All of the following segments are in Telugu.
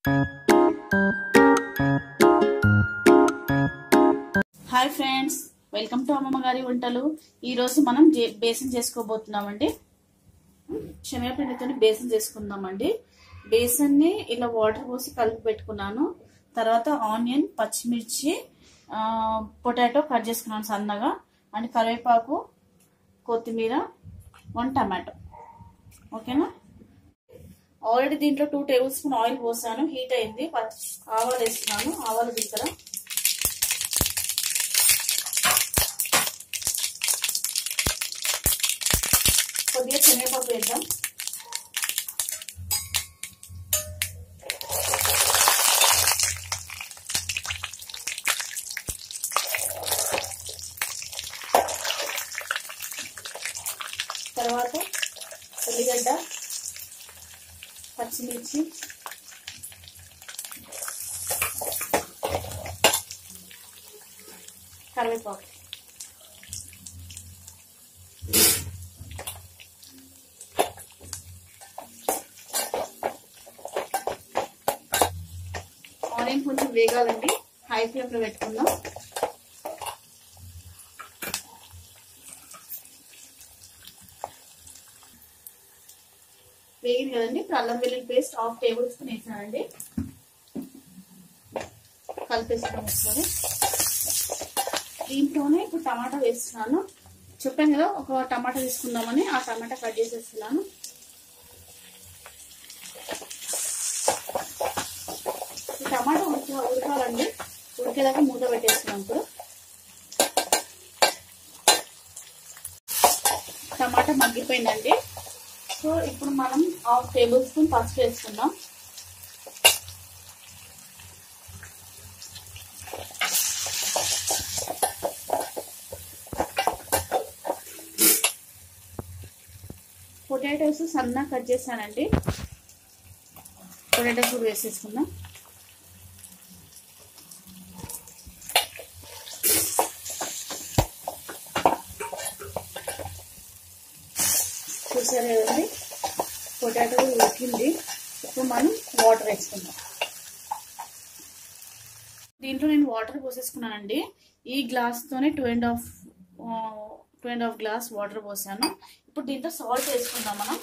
హాయ్ ఫ్రెండ్స్ వెల్కమ్ టు అమ్మమ్మ గారి వంటలు ఈరోజు మనం జే- బేసన్ చేసుకోబోతున్నామండి శనగపిండితో బేసన్ చేసుకుందామండి బేసన్ని ఇలా వాటర్ పోసి కలిపి పెట్టుకున్నాను తర్వాత ఆనియన్ పచ్చిమిర్చి ఆ, పొటాటో కట్ చేసుకున్నాను సన్నగా అండ్ కరివేపాకు కొత్తిమీర వన్ టమాటో ఓకేనా ఆల్రెడీ దీంట్లో టూ టేబుల్ స్పూన్ ఆయిల్ పోసాను హీట్ అయింది పచ్చి ఆవాలు వేస్తున్నాను ఆవాలు జీలకర్ర కొద్దిగా శనగపప్పు వేద్దాం తర్వాత ఉల్లిగడ్డ పచ్చిమిర్చి కరివేపాకు ఆనియన్ కొంచెం వేగాలండి హై ఫ్లేమ్ లో పెట్టుకుందాం వేగింది కదండి ఇప్పుడు అల్లం వెల్లుల్లి పేస్ట్ హాఫ్ టేబుల్ స్పూన్ వేసానండి కలిపేస్తున్నాం ఒకసారి దీంట్లోనే ఇప్పుడు టమాటా వేస్తున్నాను చెప్పాను కదా ఒక టమాటా తీసుకుందామని ఆ టమాటా కట్ చేసేస్తున్నాను ఈ టమాటా ఉడక ఉడకాలండి ఉడికేదాకా మూత పెట్టేస్తున్నాం ఇప్పుడు టమాటా మగ్గిపోయిందండి సో ఇప్పుడు మనం హాఫ్ టేబుల్ స్పూన్ పసుపు వేసుకుందాం పొటాటోస్ సన్నగా కట్ చేశానండి పొటాటోస్ కూడా వేసేసుకుందాం చూసారు కదండి పొటాటో ఉడికింది ఇప్పుడు మనం వాటర్ వేసుకుందాం దీంట్లో నేను వాటర్ పోసేసుకున్నానండి ఈ గ్లాస్తోనే two and half two and half glass water పోసాను ఇప్పుడు దీంట్లో సాల్ట్ వేసుకుందాం మనం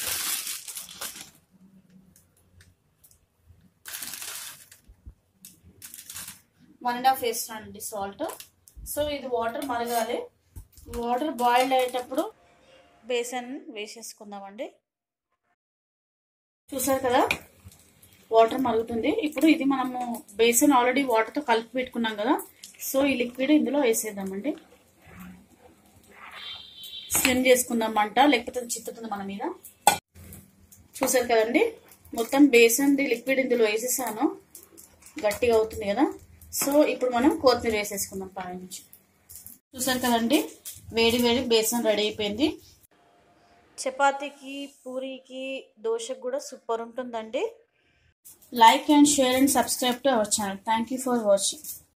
వన్ అండ్ హాఫ్ వేస్తున్నానండి సాల్ట్ సో ఇది వాటర్ మరగాలి వాటర్ బాయిల్ అయ్యేటప్పుడు బేసన్ వేసేసుకుందామండి చూసారు కదా వాటర్ మరుగుతుంది ఇప్పుడు ఇది మనము బేసన్ ఆల్రెడీ వాటర్తో కలిపి పెట్టుకున్నాం కదా సో ఈ లిక్విడ్ ఇందులో వేసేద్దామండి స్లిమ్ చేసుకుందాం మంట లేకపోతే అది చిత్తుతుంది మన మీద చూసారు కదండి మొత్తం బేసన్ది లిక్విడ్ ఇందులో వేసేసాను గట్టిగా అవుతుంది కదా సో ఇప్పుడు మనం కొత్తిమీర వేసేసుకుందాం పై నుంచి చూసారు కదండి వేడి వేడి బేసన్ రెడీ అయిపోయింది చపాతీకి పూరీకి దోశకు కూడా సూపర్ ఉంటుందండి like and share and subscribe to our channel thank you for watching